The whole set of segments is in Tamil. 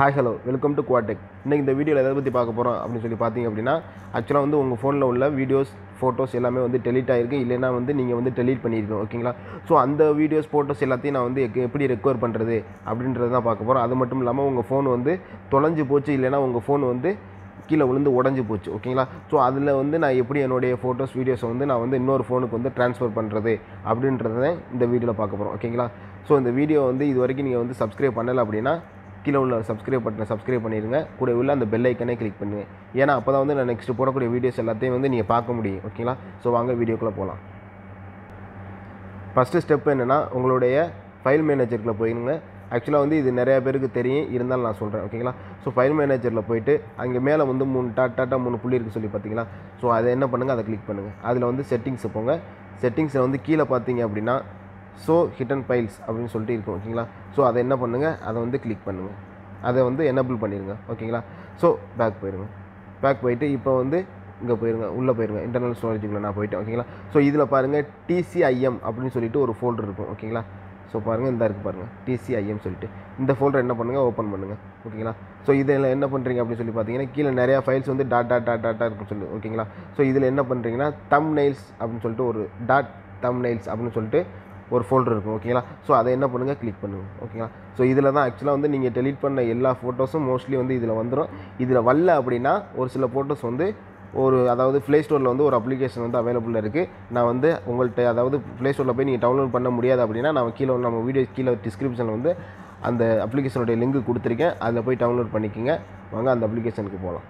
ஹாய் ஹலோ வெல்கம் டு குவாடெக் இன்றைக்கி இந்த வீடியோவில் எதை பற்றி பார்க்க போகிறோம் அப்படின்னு சொல்லி பார்த்தீங்க அப்படின்னா ஆக்சுவலாக வந்து உங்கள் ஃபோனில் உள்ள வீடியோஸ் ஃபோட்டோஸ் எல்லாமே வந்து டெலீட் ஆகிருக்கு இல்லைன்னா வந்து நீங்கள் வந்து டெலீட் பண்ணியிருக்கோம் ஓகேங்களா ஸோ அந்த வீடியோஸ் ஃபோட்டோஸ் எல்லாத்தையும் நான் வந்து எக்க- எப்படி ரெக்கவர் பண்ணுறது அப்படின்றது தான் பார்க்க போகிறோம் அது மட்டும் இல்லாமல் உங்கள் ஃபோன் வந்து தொலைஞ்சு போச்சு இல்லைன்னா உங்கள் ஃபோன் வந்து கீழே விழுந்து உடஞ்சி போச்சு ஓகேங்களா ஸோ அதில் வந்து நான் எப்படி என்னுடைய ஃபோட்டோஸ் வீடியோஸை வந்து நான் வந்து இன்னொரு ஃபோனுக்கு வந்து ட்ரான்ஸ்ஃபர் பண்ணுறது அப்படின்றத தான் இந்த வீடியோவில் பார்க்க போகிறோம் ஓகேங்களா ஸோ இந்த வீடியோ வந்து இது வரைக்கும் நீங்கள் வந்து சப்ஸ்கிரைப் பண்ணலை அப்படின்னா கீழே உள்ள சப்ஸ்கிரைப் பட்டனை சப்ஸ்கிரைப் பண்ணிடுங்க கூட உள்ள அந்த பெல் ஐக்கனே கிளிக் பண்ணுங்க ஏன்னா அப்போ தான் வந்து நான் நெக்ஸ்ட் போடக்கூடிய வீடியோஸ் எல்லாத்தையும் வந்து நீங்கள் பார்க்க முடியும் ஓகேங்களா ஸோ வாங்க வீடியோக்குள்ளே போகலாம் ஃபஸ்ட்டு ஸ்டெப் என்னென்னா உங்களுடைய ஃபைல் மேனேஜருக்குள்ள போயிடுங்க ஆக்சுவலாக வந்து இது நிறைய பேருக்கு தெரியும் இருந்தாலும் நான் சொல்கிறேன் ஓகேங்களா ஸோ ஃபைல் மேனேஜரில் போயிட்டு அங்கே மேலே வந்து மூணு டாட் டாட்டா மூணு புள்ளி இருக்குது சொல்லி பார்த்தீங்களா ஸோ அதை என்ன பண்ணுங்கள் அதை கிளிக் பண்ணுங்கள் அதில் வந்து செட்டிங்ஸ் போங்க செட்டிங்ஸில் வந்து கீழே பார்த்தீங்க அப்படின்னா ஸோ ஹிட்டன் ஃபைல்ஸ் அப்படின்னு சொல்லிட்டு இருக்கும் ஓகேங்களா ஸோ அதை என்ன பண்ணுங்கள் அதை வந்து கிளிக் பண்ணுங்கள் அதை வந்து எனபிள் பண்ணிடுங்க ஓகேங்களா ஸோ பேக் போயிடுங்க பேக் போயிட்டு இப்போ வந்து இங்கே போயிருங்க உள்ளே போயிருங்க இன்டர்னல் ஸ்டோரேஜுக்குள்ள நான் போயிட்டேன் ஓகேங்களா ஸோ இதில் பாருங்கள் டிசிஐஎம் அப்படின்னு சொல்லிட்டு ஒரு ஃபோல்டர் இருக்கும் ஓகேங்களா ஸோ பாருங்கள் இந்த இருக்குது பாருங்கள் டிசிஐஎம் சொல்லிட்டு இந்த ஃபோல்டர் என்ன பண்ணுங்கள் ஓப்பன் பண்ணுங்கள் ஓகேங்களா ஸோ இதில் என்ன பண்ணுறீங்க அப்படின்னு சொல்லி பார்த்தீங்கன்னா கீழே நிறையா ஃபைல்ஸ் வந்து டாட் டாட் டாட் டாட்டா இருக்குன்னு சொல்லி ஓகேங்களா ஸோ இதில் என்ன பண்ணுறீங்கன்னா தம் நெயில்ஸ் அப்படின்னு சொல்லிட்டு ஒரு டாட் தம் நெயில்ஸ் அப்படின்னு சொல்லிட்டு ஒரு ஃபோல்டர் இருக்கும் ஓகேங்களா ஸோ அதை என்ன பண்ணுங்கள் கிளிக் பண்ணுங்கள் ஓகேங்களா ஸோ இதில் தான் ஆக்சுவலாக வந்து நீங்கள் டெலீட் பண்ண எல்லா ஃபோட்டோஸும் மோஸ்ட்லி வந்து இதில் வந்துடும் இதில் வரல அப்படின்னா ஒரு சில ஃபோட்டோஸ் வந்து ஒரு அதாவது ப்ளே ஸ்டோரில் வந்து ஒரு அப்ளிகேஷன் வந்து அவைலபிள் இருக்குது நான் வந்து உங்கள்கிட்ட அதாவது ப்ளே ஸ்டோரில் போய் நீங்கள் டவுன்லோட் பண்ண முடியாது அப்படின்னா நான் கீழே வந்து நம்ம வீடியோ கீழே டிஸ்கிரிப்ஷனில் வந்து அந்த அப்ளிகேஷனுடைய லிங்க் கொடுத்துருக்கேன் அதில் போய் டவுன்லோட் பண்ணிக்கோங்க வாங்க அந்த அப்ளிகேஷனுக்கு போகலாம்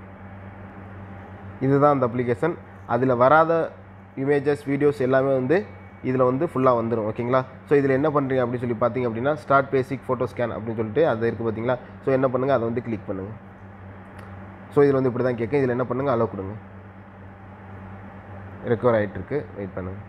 இதுதான் அந்த அப்ளிகேஷன் அதில் வராத இமேஜஸ் வீடியோஸ் எல்லாமே வந்து இதில் வந்து ஃபுல்லாக வந்துடும் ஓகேங்களா ஸோ இதில் என்ன பண்ணுறீங்க அப்படின்னு சொல்லி பார்த்தீங்க அப்படின்னா ஸ்டார்ட் பேசிக் ஃபோட்டோ ஸ்கேன் அப்படின்னு சொல்லிட்டு அது இருக்குது பார்த்தீங்களா ஸோ என்ன பண்ணுங்கள் அதை வந்து கிளிக் பண்ணுங்கள் ஸோ இதில் வந்து இப்படி தான் கேட்கும் இதில் என்ன பண்ணுங்கள் அலோவ் கொடுங்க ரெக்கவர் ஆகிட்டுருக்கு வெயிட் பண்ணுங்கள்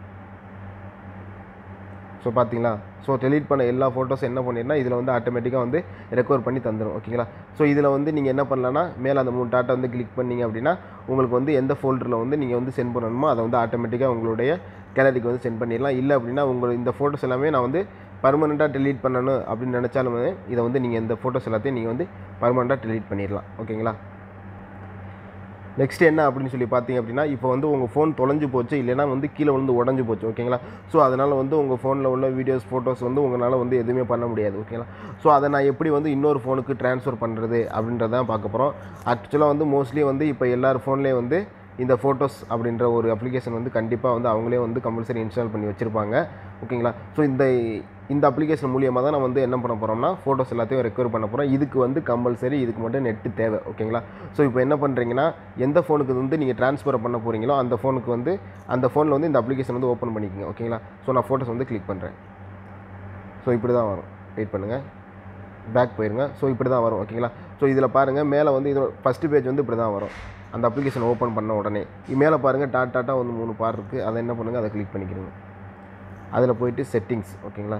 ஸோ பார்த்தீங்களா ஸோ டெலீட் பண்ண எல்லா ஃபோட்டோஸ் என்ன பண்ணிருந்தா இதில் வந்து ஆட்டோமேட்டிக்காக வந்து ரெக்கவர் பண்ணி தந்துடும் ஓகேங்களா ஸோ இதில் வந்து நீங்கள் என்ன பண்ணலான்னா மேலே அந்த மூணு டாட்டா வந்து கிளிக் பண்ணீங்க அப்படின்னா உங்களுக்கு வந்து எந்த ஃபோல்டரில் வந்து நீங்கள் வந்து சென்ட் பண்ணணுமோ அதை வந்து ஆட்டோமேட்டிக்காக உங்களுடைய கேலரிக்கு வந்து சென்ட் பண்ணிடலாம் இல்லை அப்படின்னா உங்கள் இந்த ஃபோட்டோஸ் எல்லாமே நான் வந்து பர்மனெண்ட்டாக டெலீட் பண்ணணும் அப்படின்னு நினச்சாலும் இதை வந்து நீங்கள் இந்த ஃபோட்டோஸ் எல்லாத்தையும் நீங்கள் வந்து பர்மனெண்ட்டாக டெலீட் பண்ணிடலாம் ஓகேங்களா நெக்ஸ்ட் என்ன அப்படின்னு சொல்லி பார்த்தீங்க அப்படின்னா இப்போ வந்து உங்கள் ஃபோன் தொலைஞ்சு போச்சு இல்லைன்னா வந்து கீழே விழுந்து உடஞ்சி போச்சு ஓகேங்களா ஸோ அதனால் வந்து உங்கள் ஃபோனில் உள்ள வீடியோஸ் ஃபோட்டோஸ் வந்து உங்களால் வந்து எதுவுமே பண்ண முடியாது ஓகேங்களா ஸோ அதை நான் எப்படி வந்து இன்னொரு ஃபோனுக்கு ட்ரான்ஸ்ஃபர் பண்ணுறது அப்படின்றதான் பார்க்க போகிறோம் ஆக்சுவலாக வந்து மோஸ்ட்லி வந்து இப்போ எல்லார் ஃபோன்லேயும் வந்து இந்த ஃபோட்டோஸ் அப்படின்ற ஒரு அப்ளிகேஷன் வந்து கண்டிப்பாக வந்து அவங்களே வந்து கம்பல்சரி இன்ஸ்டால் பண்ணி வச்சுருப்பாங்க ஓகேங்களா ஸோ இந்த இந்த அப்ளிகேஷன் மூலியமாக தான் நான் வந்து என்ன பண்ண போகிறோம்னா ஃபோட்டோஸ் எல்லாத்தையும் ரெக்கவர் பண்ண போகிறோம் இதுக்கு வந்து கம்பல்சரி இதுக்கு மட்டும் நெட்டு தேவை ஓகேங்களா ஸோ இப்போ என்ன பண்ணுறீங்கன்னா எந்த ஃபோனுக்கு வந்து நீங்கள் ட்ரான்ஸ்ஃபர் பண்ண போகிறீங்களோ அந்த ஃபோனுக்கு வந்து அந்த ஃபோனில் வந்து இந்த அப்ளிகேஷன் வந்து ஓப்பன் பண்ணிக்கோங்க ஓகேங்களா ஸோ நான் ஃபோட்டோஸ் வந்து கிளிக் பண்ணுறேன் ஸோ இப்படி தான் வரும் வெயிட் பண்ணுங்கள் பேக் போயிருங்க ஸோ இப்படி தான் வரும் ஓகேங்களா ஸோ இதில் பாருங்கள் மேலே வந்து இதோட ஃபஸ்ட்டு பேஜ் வந்து இப்படி தான் வரும் அந்த அப்ளிகேஷன் ஓப்பன் பண்ண உடனே இது மேலே பாருங்கள் டாட் டாட்டா வந்து மூணு பார் இருக்குது அதை என்ன பண்ணுங்கள் அதை கிளிக் பண்ணிக்கிறீங்க அதில் போயிட்டு செட்டிங்ஸ் ஓகேங்களா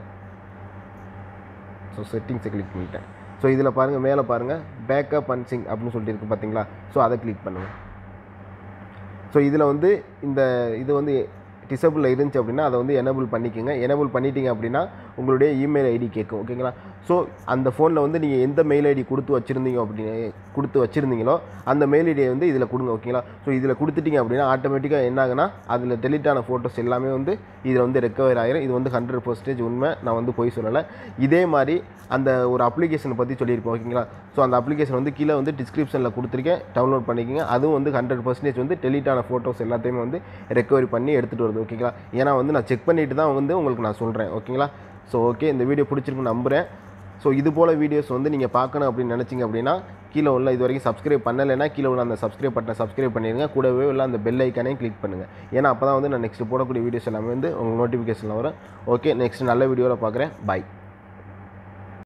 ஸோ செட்டிங்ஸை கிளிக் பண்ணிட்டேன் ஸோ இதில் பாருங்கள் மேலே பாருங்கள் பேக்கப் அன்சிங் அப்படின்னு சொல்லிட்டு இருக்குது பார்த்தீங்களா ஸோ அதை கிளிக் பண்ணுங்கள் ஸோ இதில் வந்து இந்த இது வந்து டிசபிளில் இருந்துச்சு அப்படின்னா அதை வந்து எனேபிள் பண்ணிக்கோங்க எனேபிள் பண்ணிட்டீங்க அப்படின்னா உங்களுடைய இமெயில் ஐடி கேட்கும் ஓகேங்களா ஸோ அந்த ஃபோனில் வந்து நீங்கள் எந்த மெயில் ஐடி கொடுத்து வச்சுருந்தீங்க அப்படின்னு கொடுத்து வச்சுருந்தீங்களோ அந்த மெயில் ஐடியை வந்து இதில் கொடுங்க ஓகேங்களா ஸோ இதில் கொடுத்துட்டீங்க அப்படின்னா ஆட்டோமேட்டிக்காக என்ன ஆகுனா அதில் டெலிட் ஆன ஃபோட்டோஸ் எல்லாமே வந்து இதில் வந்து ரெக்கவர் ஆயிரும் இது வந்து ஹண்ட்ரட் பர்சன்டேஜ் உண்மை நான் வந்து போய் சொல்லலை இதே மாதிரி அந்த ஒரு அப்ளிகேஷனை பற்றி சொல்லியிருக்கோம் ஓகேங்களா ஸோ அந்த அப்ளிகேஷன் வந்து கீழே வந்து டிஸ்கிரிப்ஷனில் கொடுத்துருக்கேன் டவுன்லோட் பண்ணிக்கோங்க அதுவும் வந்து ஹண்ட்ரட் பர்சன்டேஜ் வந்து டெலிட் ஆன ஃபோட்டோஸ் எல்லாத்தையுமே வந்து ரெக்கவரி பண்ணி எடுத்துகிட்டு வருது ஓகேங்களா ஏன்னா வந்து நான் செக் பண்ணிட்டு தான் வந்து உங்களுக்கு நான் சொல்கிறேன் ஓகேங்களா ஸோ ஓகே இந்த வீடியோ பிடிச்சிருக்குன்னு நம்புகிறேன் ஸோ இது போல் வீடியோஸ் வந்து நீங்கள் பார்க்கணும் அப்படின்னு நினச்சிங்க அப்படின்னா கீழே உள்ள இது வரைக்கும் சப்ஸ்கிரைப் பண்ணலைன்னா கீழே உள்ள அந்த சப்ஸ்கிரைப் பட்டனை சப்ஸ்கிரைப் பண்ணிடுங்க கூடவே உள்ள அந்த பெல் ஐக்கானையும் கிளிக் பண்ணுங்கள் ஏன்னா அப்போ தான் வந்து நான் நெக்ஸ்ட் போடக்கூடிய வீடியோஸ் எல்லாமே வந்து உங்கள் நோட்டிஃபிகேஷனில் வரும் ஓகே நெக்ஸ்ட் நல்ல வீடியோவில் பார்க்குறேன் பை